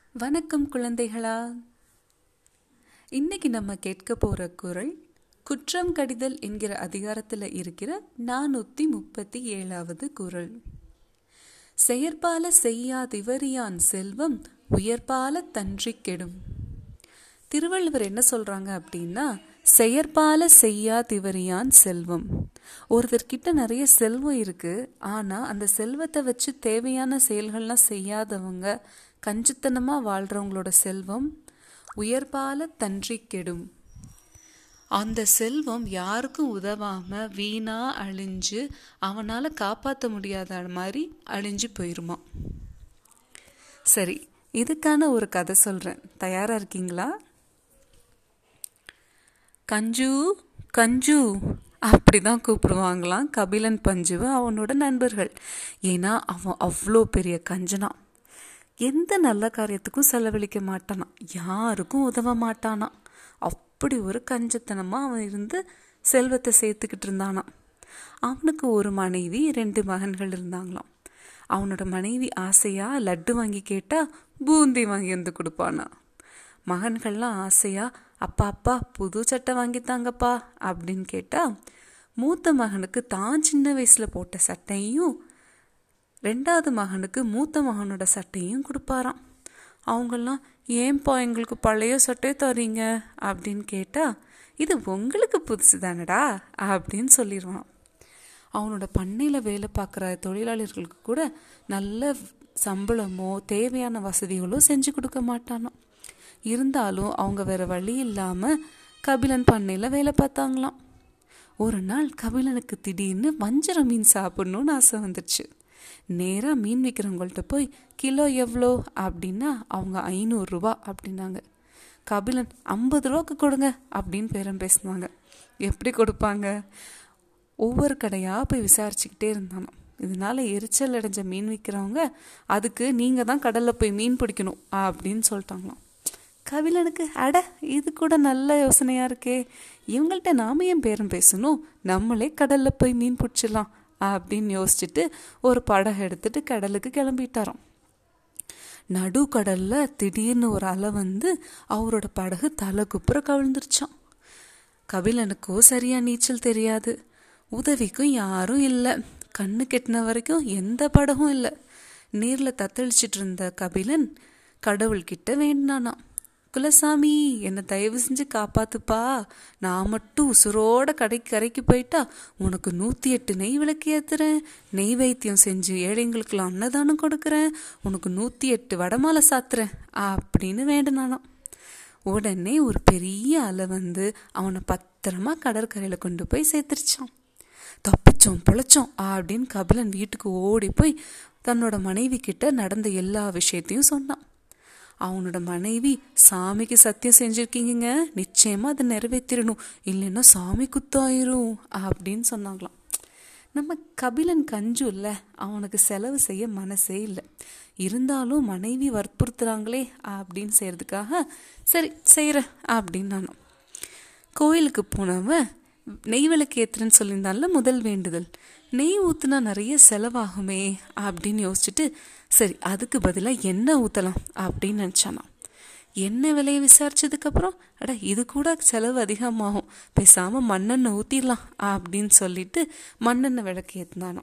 வணக்கம் குழந்தைகளா இன்னைக்கு நம்ம கேட்க போற குரல் குற்றம் கடிதல் என்கிற அதிகாரத்தில் இருக்கிற நானூத்தி முப்பத்தி ஏழாவது குரல் செயற்பால செய்யாதிவரியான் செல்வம் உயர்பால தன்றி கெடும் திருவள்ளுவர் என்ன சொல்றாங்க அப்படின்னா செயற்பால செய்யாதிவரியான் செல்வம் ஒருத்தர்கிட்ட நிறைய செல்வம் இருக்கு ஆனா அந்த செல்வத்தை வச்சு தேவையான செயல்கள்லாம் செய்யாதவங்க கஞ்சித்தனமா வாழ்றவங்களோட செல்வம் உயர்பால தன்றி கெடும் அந்த செல்வம் யாருக்கும் உதவாம வீணா அழிஞ்சு அவனால காப்பாற்ற முடியாத மாதிரி அழிஞ்சு போயிருமா சரி இதுக்கான ஒரு கதை சொல்றேன் தயாரா இருக்கீங்களா கஞ்சு கஞ்சு அப்படிதான் கூப்பிடுவாங்களாம் கபிலன் பஞ்சுவை அவனோட நண்பர்கள் ஏன்னா அவன் அவ்வளோ பெரிய கஞ்சனா எந்த நல்ல காரியத்துக்கும் செலவழிக்க மாட்டானான் யாருக்கும் உதவ மாட்டானான் அப்படி ஒரு கஞ்சத்தனமா அவன் இருந்து செல்வத்தை சேர்த்துக்கிட்டு இருந்தானாம் அவனுக்கு ஒரு மனைவி ரெண்டு மகன்கள் இருந்தாங்களாம் அவனோட மனைவி ஆசையா லட்டு வாங்கி கேட்டா பூந்தி வாங்கி வந்து கொடுப்பானா மகன்கள்லாம் ஆசையா அப்பா அப்பா புது சட்டை வாங்கித்தாங்கப்பா அப்படின்னு கேட்டா மூத்த மகனுக்கு தான் சின்ன வயசுல போட்ட சட்டையும் ரெண்டாவது மகனுக்கு மூத்த மகனோட சட்டையும் கொடுப்பாராம் அவங்கெல்லாம் ஏன்பா எங்களுக்கு பழைய சட்டை தரீங்க அப்படின்னு கேட்டா இது உங்களுக்கு புதுசு தானடா அப்படின்னு சொல்லிடுவான் அவனோட பண்ணையில் வேலை பார்க்குற தொழிலாளர்களுக்கு கூட நல்ல சம்பளமோ தேவையான வசதிகளோ செஞ்சு கொடுக்க மாட்டானோ இருந்தாலும் அவங்க வேற வழி இல்லாமல் கபிலன் பண்ணையில் வேலை பார்த்தாங்களாம் ஒரு நாள் கபிலனுக்கு திடீர்னு வஞ்சர மீன் சாப்பிடணும்னு ஆசை வந்துடுச்சு நேராக மீன் விற்கிறவங்கள்ட்ட போய் கிலோ எவ்வளோ அப்படின்னா அவங்க ஐநூறுரூவா அப்படின்னாங்க கபிலன் ஐம்பது ரூபாக்கு கொடுங்க அப்படின்னு பேரம் பேசினாங்க எப்படி கொடுப்பாங்க ஒவ்வொரு கடையாக போய் விசாரிச்சுக்கிட்டே இருந்தானோ இதனால எரிச்சல் அடைஞ்ச மீன் விற்கிறவங்க அதுக்கு நீங்கள் தான் கடலில் போய் மீன் பிடிக்கணும் அப்படின்னு சொல்லிட்டாங்களாம் கபிலனுக்கு அட இது கூட நல்ல யோசனையா இருக்கே இவங்கள்ட்ட நாம ஏன் பேரம் பேசணும் நம்மளே கடல்ல போய் மீன் பிடிச்சிடலாம் அப்படின்னு யோசிச்சுட்டு ஒரு படகு எடுத்துட்டு கடலுக்கு கிளம்பிட்டாராம் நடு கடல்ல திடீர்னு ஒரு அலை வந்து அவரோட படகு தலை குப்புற கவிழ்ந்துருச்சான் கபிலனுக்கோ சரியா நீச்சல் தெரியாது உதவிக்கும் யாரும் இல்லை கண்ணு கெட்டின வரைக்கும் எந்த படகும் இல்லை நீர்ல தத்தளிச்சிட்டு இருந்த கபிலன் கடவுள்கிட்ட வேண்டானா குலசாமி என்னை தயவு செஞ்சு காப்பாத்துப்பா நான் மட்டும் உசுரோட கடைக்கு கரைக்கு போயிட்டா உனக்கு நூத்தி எட்டு நெய் விளக்கு ஏத்துறேன் நெய் வைத்தியம் செஞ்சு ஏழைங்களுக்குலாம் அன்னதானம் கொடுக்குறேன் உனக்கு நூத்தி எட்டு வடமாலை சாத்துறேன் அப்படின்னு வேண்டனானாம் உடனே ஒரு பெரிய அலை வந்து அவனை பத்திரமா கடற்கரையில கொண்டு போய் சேர்த்துருச்சான் தப்பிச்சோம் பிழைச்சோம் அப்படின்னு கபிலன் வீட்டுக்கு ஓடி போய் தன்னோட மனைவி கிட்ட நடந்த எல்லா விஷயத்தையும் சொன்னான் அவனோட மனைவி சாமிக்கு சத்தியம் செஞ்சிருக்கீங்க நிச்சயமா அதை நிறைவேற்றிடணும் இல்லைன்னா சாமி குத்தாயிரும் அப்படின்னு சொன்னாங்களாம் நம்ம கபிலன் கஞ்சு இல்லை அவனுக்கு செலவு செய்ய மனசே இல்லை இருந்தாலும் மனைவி வற்புறுத்துறாங்களே அப்படின்னு செய்யறதுக்காக சரி செய்யற அப்படின்னு நானும் கோயிலுக்கு போனவன் நெய் விளக்கு ஏத்துறேன்னு சொல்லியிருந்தால முதல் வேண்டுதல் நெய் ஊத்துனா நிறைய செலவாகுமே அப்படின்னு யோசிச்சுட்டு சரி அதுக்கு பதிலாக எண்ணெய் ஊற்றலாம் அப்படின்னு நினச்சானா எண்ணெய் விலையை விசாரிச்சதுக்கு அப்புறம் அட இது கூட செலவு அதிகமாகும் பேசாம மண்ணெண்ணெய் ஊற்றிடலாம் அப்படின்னு சொல்லிட்டு மண்ணெண்ணெய் விளக்கு ஏற்றினானோ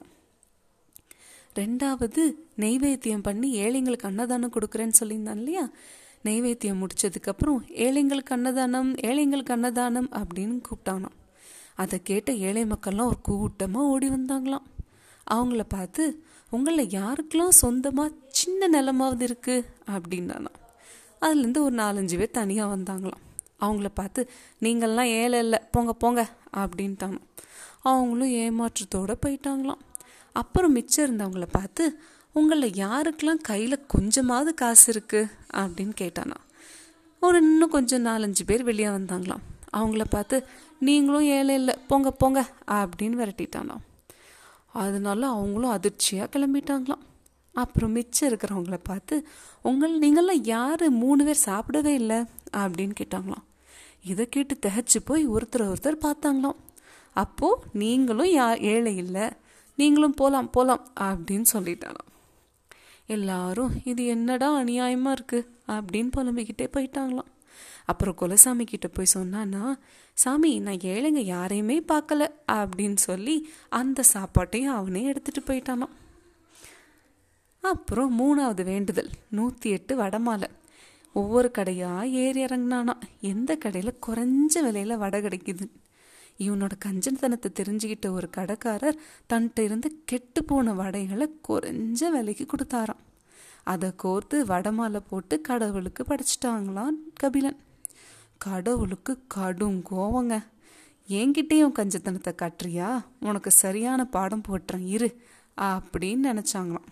ரெண்டாவது நெய்வேத்தியம் பண்ணி ஏழைங்களுக்கு அன்னதானம் கொடுக்குறேன்னு சொல்லியிருந்தான் இல்லையா நெய்வேத்தியம் முடிச்சதுக்கு அப்புறம் ஏழைங்களுக்கு அன்னதானம் ஏழைங்களுக்கு அன்னதானம் அப்படின்னு கூப்பிட்டானாம் அதை கேட்ட ஏழை மக்கள்லாம் ஒரு கூட்டமாக ஓடி வந்தாங்களாம் அவங்கள பார்த்து உங்களில் யாருக்கெல்லாம் சொந்தமாக சின்ன நிலமாவது இருக்கு அப்படின்னானா அதுலேருந்து ஒரு நாலஞ்சு பேர் தனியாக வந்தாங்களாம் அவங்கள பார்த்து நீங்கள்லாம் ஏழை இல்லை போங்க போங்க அப்படின்ட்டானோ அவங்களும் ஏமாற்றத்தோடு போயிட்டாங்களாம் அப்புறம் மிச்சம் இருந்தவங்கள பார்த்து உங்களில் யாருக்கெல்லாம் கையில் கொஞ்சமாவது காசு இருக்கு அப்படின்னு கேட்டானா ஒரு இன்னும் கொஞ்சம் நாலஞ்சு பேர் வெளியே வந்தாங்களாம் அவங்கள பார்த்து நீங்களும் ஏழை இல்லை போங்க போங்க அப்படின்னு விரட்டிட்டானா அதனால அவங்களும் அதிர்ச்சியாக கிளம்பிட்டாங்களாம் அப்புறம் மிச்சம் இருக்கிறவங்கள பார்த்து உங்கள் நீங்களாம் யார் மூணு பேர் சாப்பிடவே இல்லை அப்படின்னு கேட்டாங்களாம் இதை கேட்டு திகச்சு போய் ஒருத்தர் ஒருத்தர் பார்த்தாங்களாம் அப்போது நீங்களும் யா ஏழை இல்லை நீங்களும் போகலாம் போகலாம் அப்படின்னு சொல்லிட்டானாம் எல்லாரும் இது என்னடா அநியாயமா இருக்கு அப்படின்னு புலம்பிக்கிட்டே போயிட்டாங்களாம் அப்புறம் குலசாமி கிட்ட போய் சொன்னான்னா சாமி நான் ஏழைங்க யாரையுமே பார்க்கல அப்படின்னு சொல்லி அந்த சாப்பாட்டையும் அவனே எடுத்துட்டு போயிட்டானாம் அப்புறம் மூணாவது வேண்டுதல் நூற்றி எட்டு வடமாலை ஒவ்வொரு கடையாக ஏறி இறங்கினானா எந்த கடையில் குறைஞ்ச விலையில் வடை கிடைக்குது இவனோட கஞ்சன்தனத்தை தெரிஞ்சுக்கிட்ட ஒரு கடைக்காரர் தன்கிட்ட இருந்த கெட்டு போன வடைகளை குறைஞ்ச விலைக்கு கொடுத்தாராம் அதை கோர்த்து வடமாலை போட்டு கடவுளுக்கு படைச்சிட்டாங்களாம் கபிலன் கடவுளுக்கு கடும் கோவங்க என்கிட்டயும் கஞ்சத்தனத்தை காட்டுறியா உனக்கு சரியான பாடம் போட்டுறேன் இரு அப்படின்னு நினச்சாங்களாம்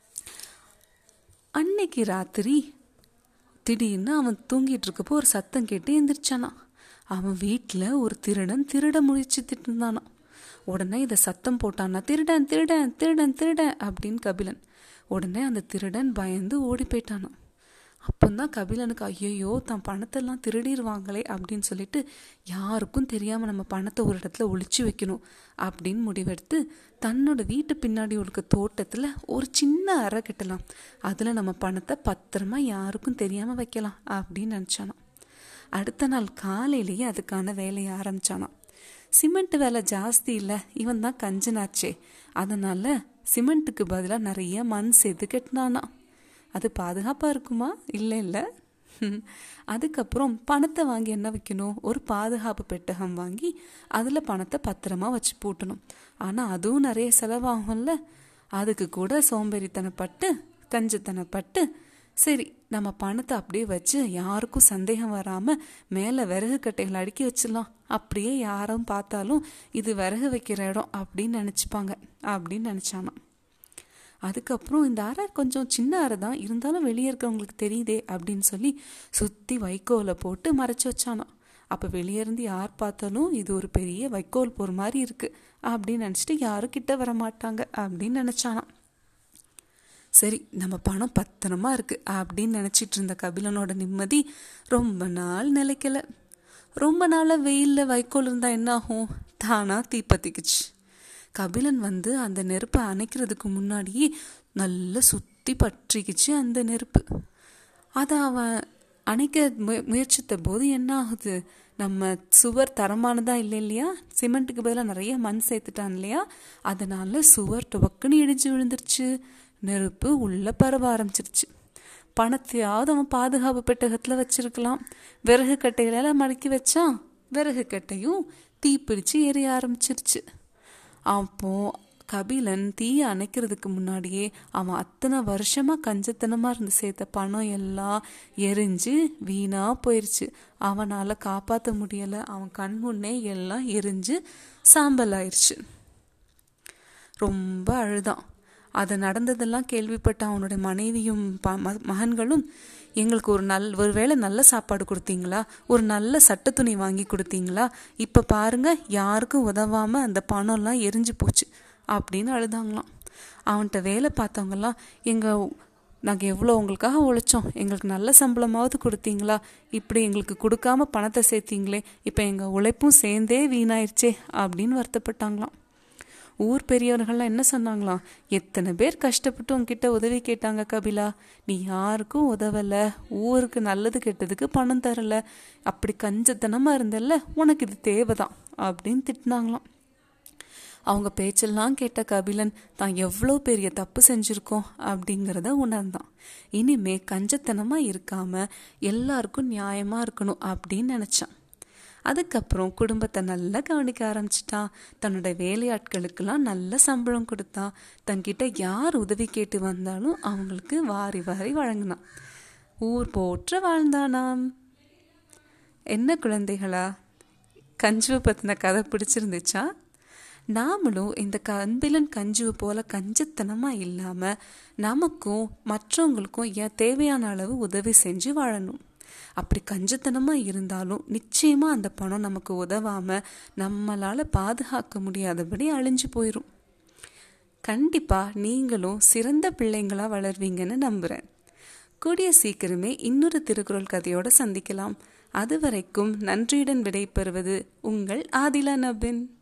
அன்னைக்கு ராத்திரி திடீர்னு அவன் தூங்கிட்டு இருக்கப்போ ஒரு சத்தம் கேட்டு எந்திரிச்சானா அவன் வீட்டில் ஒரு திருடன் திருட முயற்சித்துட்டு இருந்தானா உடனே இதை சத்தம் போட்டானா திருடன் திருடன் திருடன் திருடன் அப்படின்னு கபிலன் உடனே அந்த திருடன் பயந்து ஓடி போயிட்டானான் அப்போந்தான் கபிலனுக்கு ஐயையோ தான் பணத்தெல்லாம் திருடிடுவாங்களே அப்படின்னு சொல்லிட்டு யாருக்கும் தெரியாமல் நம்ம பணத்தை ஒரு இடத்துல ஒளிச்சு வைக்கணும் அப்படின்னு முடிவெடுத்து தன்னோட வீட்டு பின்னாடி இருக்க தோட்டத்தில் ஒரு சின்ன அறை கட்டலாம் அதில் நம்ம பணத்தை பத்திரமா யாருக்கும் தெரியாமல் வைக்கலாம் அப்படின்னு நினச்சானாம் அடுத்த நாள் காலையிலேயே அதுக்கான வேலையை ஆரம்பிச்சானாம் சிமெண்ட் வேலை ஜாஸ்தி இல்லை இவன் தான் கஞ்சனாச்சே அதனால சிமெண்ட்டுக்கு பதிலாக நிறைய மண் சேர்த்து கட்டினானா அது பாதுகாப்பாக இருக்குமா இல்லை இல்லை அதுக்கப்புறம் பணத்தை வாங்கி என்ன வைக்கணும் ஒரு பாதுகாப்பு பெட்டகம் வாங்கி அதில் பணத்தை பத்திரமா வச்சு பூட்டணும் ஆனால் அதுவும் நிறைய செலவாகும்ல அதுக்கு கூட சோம்பேறித்தனப்பட்டு கஞ்சத்தனப்பட்டு சரி நம்ம பணத்தை அப்படியே வச்சு யாருக்கும் சந்தேகம் வராமல் மேலே விறகு கட்டைகள் அடுக்கி வச்சிடலாம் அப்படியே யாரும் பார்த்தாலும் இது விறகு வைக்கிற இடம் அப்படின்னு நினச்சிப்பாங்க அப்படின்னு நினச்சானா அதுக்கப்புறம் இந்த அறை கொஞ்சம் சின்ன அறை தான் இருந்தாலும் வெளியே இருக்கிறவங்களுக்கு தெரியுதே அப்படின்னு சொல்லி சுற்றி வைக்கோலை போட்டு மறைச்சி வச்சானாம் அப்போ வெளியே இருந்து யார் பார்த்தாலும் இது ஒரு பெரிய வைக்கோல் போகிற மாதிரி இருக்குது அப்படின்னு நினச்சிட்டு யாரும் கிட்ட வர மாட்டாங்க அப்படின்னு நினச்சானாம் சரி நம்ம பணம் பத்திரமா இருக்கு அப்படின்னு நினச்சிட்டு இருந்த கபிலனோட நிம்மதி ரொம்ப நாள் நிலைக்கல ரொம்ப நாளாக வெயிலில் வைக்கோல் இருந்தால் என்ன ஆகும் தானா தீப்பத்திக்குச்சு கபிலன் வந்து அந்த நெருப்பை அணைக்கிறதுக்கு முன்னாடியே நல்லா சுற்றி பற்றிக்குச்சு அந்த நெருப்பு அதை அவன் அணைக்க முய முயற்சித்த போது என்ன ஆகுது நம்ம சுவர் தரமானதா இல்லை இல்லையா சிமெண்ட்டுக்கு பதிலாக நிறைய மண் சேர்த்துட்டான் இல்லையா அதனால சுவர் டொபக்குன்னு இடிஞ்சு விழுந்துருச்சு நெருப்பு உள்ள பரவ ஆரம்பிச்சிருச்சு பணத்தையாவது அவன் பாதுகாப்பு பெட்டகத்தில் வச்சிருக்கலாம் விறகு கட்டையில மடக்கி வச்சான் விறகு கட்டையும் தீப்பிடிச்சு எரிய ஆரம்பிச்சிருச்சு அப்போ கபிலன் தீயை அணைக்கிறதுக்கு முன்னாடியே அவன் அத்தனை வருஷமா கஞ்சத்தனமா இருந்து சேர்த்த பணம் எல்லாம் எரிஞ்சு வீணா போயிருச்சு அவனால காப்பாற்ற முடியல அவன் கண் முன்னே எல்லாம் எரிஞ்சு சாம்பல் ஆயிடுச்சு ரொம்ப அழுதான் அது நடந்ததெல்லாம் கேள்விப்பட்ட அவனுடைய மனைவியும் மகன்களும் எங்களுக்கு ஒரு நல் ஒரு வேளை நல்ல சாப்பாடு கொடுத்தீங்களா ஒரு நல்ல சட்ட துணி வாங்கி கொடுத்தீங்களா இப்போ பாருங்க யாருக்கும் உதவாமல் அந்த பணம்லாம் எரிஞ்சு போச்சு அப்படின்னு அழுதாங்களாம் அவன்கிட்ட வேலை பார்த்தவங்கலாம் எங்கள் நாங்கள் எவ்வளோ உங்களுக்காக உழைச்சோம் எங்களுக்கு நல்ல சம்பளமாவது கொடுத்தீங்களா இப்படி எங்களுக்கு கொடுக்காம பணத்தை சேர்த்தீங்களே இப்போ எங்கள் உழைப்பும் சேர்ந்தே வீணாயிருச்சே அப்படின்னு வருத்தப்பட்டாங்களாம் ஊர் பெரியவர்கள்லாம் என்ன சொன்னாங்களாம் எத்தனை பேர் கஷ்டப்பட்டு உங்ககிட்ட உதவி கேட்டாங்க கபிலா நீ யாருக்கும் உதவல ஊருக்கு நல்லது கெட்டதுக்கு பணம் தரல அப்படி கஞ்சத்தனமா இருந்தல்ல உனக்கு இது தேவைதான் அப்படின்னு திட்டினாங்களாம் அவங்க பேச்செல்லாம் கேட்ட கபிலன் தான் எவ்வளோ பெரிய தப்பு செஞ்சிருக்கோம் அப்படிங்கிறத உணர்ந்தான் இனிமே கஞ்சத்தனமா இருக்காம எல்லாருக்கும் நியாயமா இருக்கணும் அப்படின்னு நினைச்சான் அதுக்கப்புறம் குடும்பத்தை நல்லா கவனிக்க ஆரம்பிச்சிட்டான் தன்னோட வேலையாட்களுக்கெல்லாம் நல்ல சம்பளம் கொடுத்தான் தன்கிட்ட யார் உதவி கேட்டு வந்தாலும் அவங்களுக்கு வாரி வாரி வழங்கினான் ஊர் போற்ற வாழ்ந்தானாம் என்ன குழந்தைகளா கஞ்சுவை பற்றின கதை பிடிச்சிருந்துச்சா நாமளும் இந்த கண்பிலன் கஞ்சுவை போல கஞ்சத்தனமாக இல்லாமல் நமக்கும் மற்றவங்களுக்கும் ஏன் தேவையான அளவு உதவி செஞ்சு வாழணும் அப்படி கஞ்சத்தனமாக இருந்தாலும் நிச்சயமாக அந்த பணம் நமக்கு உதவாமல் நம்மளால் பாதுகாக்க முடியாதபடி அழிஞ்சு போயிடும் கண்டிப்பாக நீங்களும் சிறந்த பிள்ளைங்களா வளர்வீங்கன்னு நம்புகிறேன் கூடிய சீக்கிரமே இன்னொரு திருக்குறள் கதையோடு சந்திக்கலாம் அதுவரைக்கும் நன்றியுடன் விடைபெறுவது உங்கள் ஆதிலா நபின்